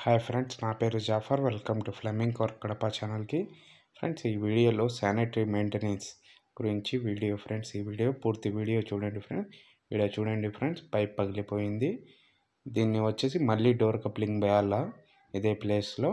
hi friends నా పేరు Jafar welcome to plumbing work Kadapa ఛానల్కి ఫ్రెండ్స్ ఈ వీడియోలో శానిటరీ మెయింటెనెన్స్ గురించి వీడియో ఫ్రెండ్స్ ఈ వీడియో పూర్తి వీడియో చూడండి ఫ్రెండ్స్ వీడియో చూడండి ఫ్రెండ్స్ పైప్ పగిలిపోయింది దీన్ని వచ్చేసి మళ్ళీ డోర్ కప్లింగ్ వేయాలా ఇదే ప్లేస్లో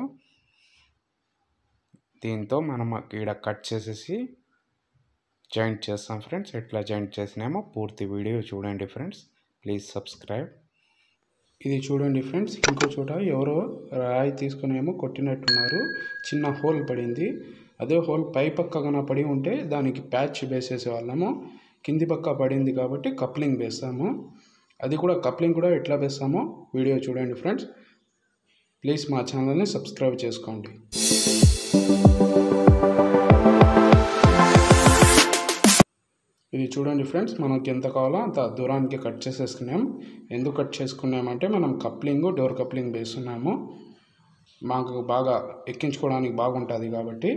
దీంతో మనం ఇక్కడ కట్ చేసేసి జాయింట్ చేస్తాం ఫ్రెండ్స్ ఎట్లా జాయింట్ చేసినామో పూర్తి వీడియో చూడండి ఫ్రెండ్స్ ప్లీజ్ సబ్స్క్రైబ్ ఇది చూడండి ఫ్రెండ్స్ ఇంకో చోట ఎవరో రాయి తీసుకుని ఏమో కొట్టినట్టున్నారు చిన్న హోల్ పడింది అదే హోల్ పై పక్కన పడి ఉంటే దానికి ప్యాచ్ వేసేసే వాళ్ళము కింది పక్క పడింది కాబట్టి కప్లింగ్ వేస్తాము అది కూడా కప్లింగ్ కూడా ఎట్లా వేస్తామో వీడియో చూడండి ఫ్రెండ్స్ ప్లీజ్ మా ఛానల్ని సబ్స్క్రైబ్ చేసుకోండి ఇది చూడండి ఫ్రెండ్స్ మనకి ఎంత కావాలో అంత దూరానికి కట్ చేసేసుకున్నాం ఎందుకు కట్ చేసుకున్నామంటే మనం కప్లింగ్ డోర్ కప్లింగ్ వేస్తున్నాము మాకు బాగా ఎక్కించుకోవడానికి బాగుంటుంది కాబట్టి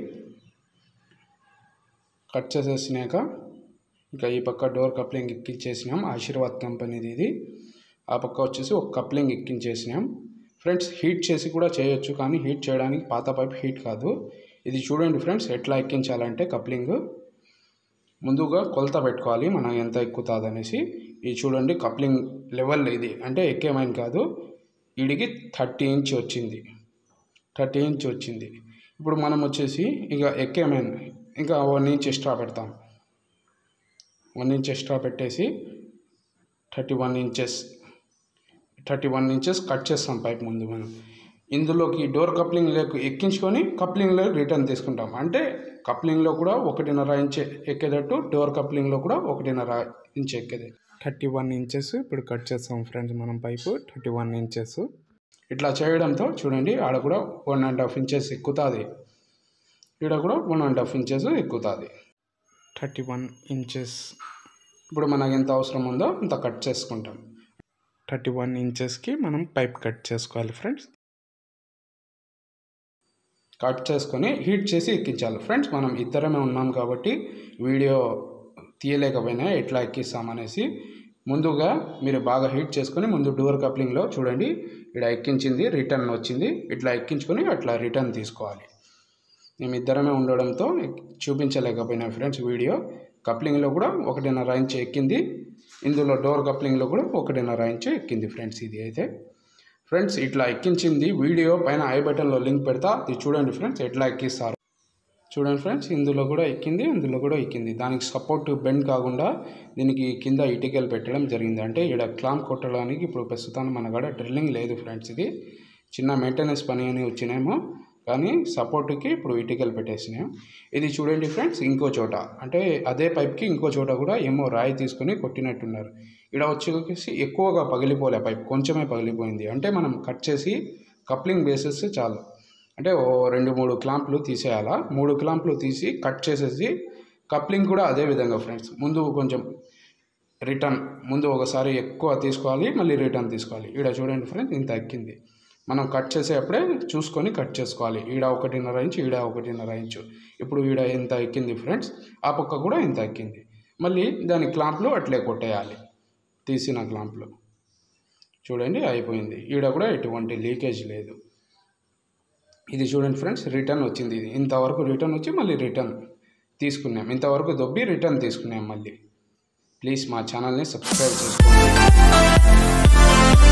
కట్ చేసేసినాక ఇంకా ఈ పక్క డోర్ కప్లింగ్ ఎక్కించేసినాం ఆశీర్వాద్ కంపెనీది ఇది ఆ పక్క వచ్చేసి ఒక కప్లింగ్ ఎక్కించేసినాం ఫ్రెండ్స్ హీట్ చేసి కూడా చేయొచ్చు కానీ హీట్ చేయడానికి పాత పైప్ హీట్ కాదు ఇది చూడండి ఫ్రెండ్స్ ఎట్లా ఎక్కించాలంటే కప్లింగ్ ముందుగా కొలత పెట్టుకోవాలి మనం ఎంత ఎక్కుతుంది అనేసి ఇది చూడండి కప్లింగ్ లెవెల్ ఇది అంటే ఎక్కేమైన్ కాదు వీడికి థర్టీ ఇంచ్ వచ్చింది థర్టీ ఇంచ్ వచ్చింది ఇప్పుడు మనం వచ్చేసి ఇక ఎక్కేమైన్ ఇంకా వన్ ఇంచ్ ఎక్స్ట్రా పెడతాం వన్ ఇంచ్ ఎక్స్ట్రా పెట్టేసి thirty one inches thirty one inches cut చేస్తాం పైప్ ముందు మనం ఇందులోకి డోర్ కప్లింగ్ లేకు ఎక్కించుకొని కప్లింగ్లో రిటర్న్ తీసుకుంటాం అంటే కప్లింగ్లో కూడా ఒకటిన్నర ఇంచ్ ఎక్కేటట్టు డోర్ కప్లింగ్లో కూడా ఒకటిన్నర ఇంచ్ ఎక్కేది థర్టీ వన్ ఇంచెస్ ఇప్పుడు కట్ చేస్తాం ఫ్రెండ్స్ మనం పైపు థర్టీ వన్ ఇంచెస్ ఇట్లా చేయడంతో చూడండి ఆడ కూడా వన్ అండ్ హాఫ్ ఇంచెస్ ఎక్కుతుంది ఇక్కడ కూడా వన్ అండ్ హాఫ్ ఇంచెస్ ఎక్కుతుంది థర్టీ వన్ ఇంచెస్ ఇప్పుడు మనకు ఎంత అవసరం ఉందో అంత కట్ చేసుకుంటాం థర్టీ వన్ ఇంచెస్కి మనం పైప్ కట్ చేసుకోవాలి ఫ్రెండ్స్ కట్ చేసుకొని హీట్ చేసి ఎక్కించాలి ఫ్రెండ్స్ మనం ఇద్దరమే ఉన్నాం కాబట్టి వీడియో తీయలేకపోయినా ఎట్లా ఎక్కిస్తామనేసి ముందుగా మీరు బాగా హీట్ చేసుకొని ముందు డోర్ కప్లింగ్లో చూడండి ఇక్కడ ఎక్కించింది రిటర్న్ వచ్చింది ఇట్లా ఎక్కించుకొని అట్లా రిటర్న్ తీసుకోవాలి మేము ఇద్దరమే ఉండడంతో చూపించలేకపోయినా ఫ్రెండ్స్ వీడియో కప్లింగ్లో కూడా ఒకటిన్నర ఇంచ్ ఎక్కింది ఇందులో డోర్ కప్లింగ్లో కూడా ఒకటిన్నర ఇంచ్ ఎక్కింది ఫ్రెండ్స్ ఇది అయితే ఫ్రెండ్స్ ఇట్లా ఎక్కించింది వీడియో పైన ఐ బటన్లో లింక్ పెడతా ఇది చూడండి ఫ్రెండ్స్ ఎట్లా ఎక్కిస్తారు చూడండి ఫ్రెండ్స్ ఇందులో కూడా ఎక్కింది ఇందులో కూడా ఎక్కింది దానికి సపోర్ట్ బెండ్ కాకుండా దీనికి కింద ఇటుకలు పెట్టడం జరిగింది అంటే ఇక్కడ క్లాంప్ కొట్టడానికి ఇప్పుడు ప్రస్తుతం మన కాడ డ్రిల్లింగ్ లేదు ఫ్రెండ్స్ ఇది చిన్న మెయింటెనెన్స్ పని అని వచ్చినామో కానీ సపోర్ట్కి ఇప్పుడు ఇటుకలు పెట్టేసినాం ఇది చూడండి ఫ్రెండ్స్ ఇంకో చోట అంటే అదే పైప్కి ఇంకో చోట కూడా ఏమో రాయి తీసుకొని కొట్టినట్టున్నారు ఇక్కడ వచ్చేసి ఎక్కువగా పగిలిపోలే పైప్ కొంచెమే పగిలిపోయింది అంటే మనం కట్ చేసి కప్లింగ్ వేసేస్తే చాలు అంటే ఓ రెండు మూడు క్లాంప్లు తీసేయాలా మూడు క్లాంప్లు తీసి కట్ చేసేసి కప్లింగ్ కూడా అదే విధంగా ఫ్రెండ్స్ ముందు కొంచెం రిటర్న్ ముందు ఒకసారి ఎక్కువ తీసుకోవాలి మళ్ళీ రిటర్న్ తీసుకోవాలి ఇక్కడ చూడండి ఫ్రెండ్స్ ఇంత ఎక్కింది మనం కట్ చేసేటప్పుడే చూసుకొని కట్ చేసుకోవాలి ఈడ ఒకటిన్నర ఇంచు ఈడ ఒకటిన్నర ఇంచు ఇప్పుడు ఈడ ఎంత ఎక్కింది ఫ్రెండ్స్ ఆ పక్క కూడా ఇంత ఎక్కింది మళ్ళీ దాని క్లాంప్లు అట్లే కొట్టేయాలి తీసిన క్లాంప్లు చూడండి అయిపోయింది ఈడ కూడా ఎటువంటి లీకేజ్ లేదు ఇది చూడండి ఫ్రెండ్స్ రిటర్న్ వచ్చింది ఇది ఇంతవరకు రిటర్న్ వచ్చి మళ్ళీ రిటర్న్ తీసుకున్నాం ఇంతవరకు దొబ్బి రిటర్న్ తీసుకున్నాం మళ్ళీ ప్లీజ్ మా ఛానల్ని సబ్స్క్రైబ్ చేసుకోండి